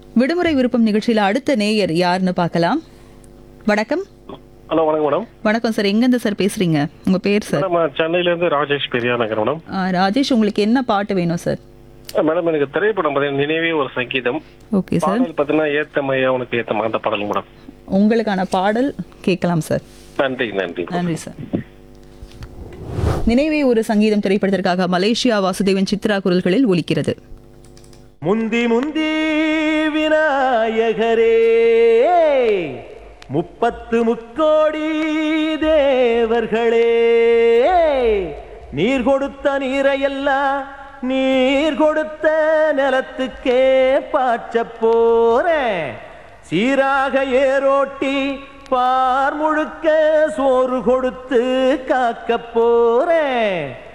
விடுமுறை விருப்பம் நிகழ்ச்சியில அடுத்த நேயர் யாருன்னு பார்க்கலாம் வணக்கம் ஹலோ வணக்கம் மேடம் வணக்கம் சார் எங்கேருந்து சார் பேசுறீங்க உங்க பேர் சார் மேடம் சென்னையில இருந்து ராஜேஷ் பெரியா நகர் மேடம் ஆ, ராஜேஷ் உங்களுக்கு என்ன பாட்டு வேணும் சார் மேடம் எனக்கு திரைப்படம் பார்த்தீங்கன்னா நினைவே ஒரு சங்கீதம் ஓகே சார் பாடல் பார்த்தீங்கன்னா ஏத்த மையா உனக்கு ஏத்த அந்த பாடல் மேடம் உங்களுக்கான பாடல் கேட்கலாம் சார் நன்றி நன்றி நன்றி சார் நினைவே ஒரு சங்கீதம் திரைப்படத்திற்காக மலேசியா வாசுதேவன் சித்ரா குரல்களில் ஒலிக்கிறது முந்தி முந்தி விநாயகரே முப்பத்து முக்கோடி தேவர்களே நீர் கொடுத்த நீரையெல்லாம் நீர் கொடுத்த நிலத்துக்கே பாய்ச்ச போறேன் சீராக ஏரோட்டி பார் முழுக்க சோறு கொடுத்து காக்க போறேன்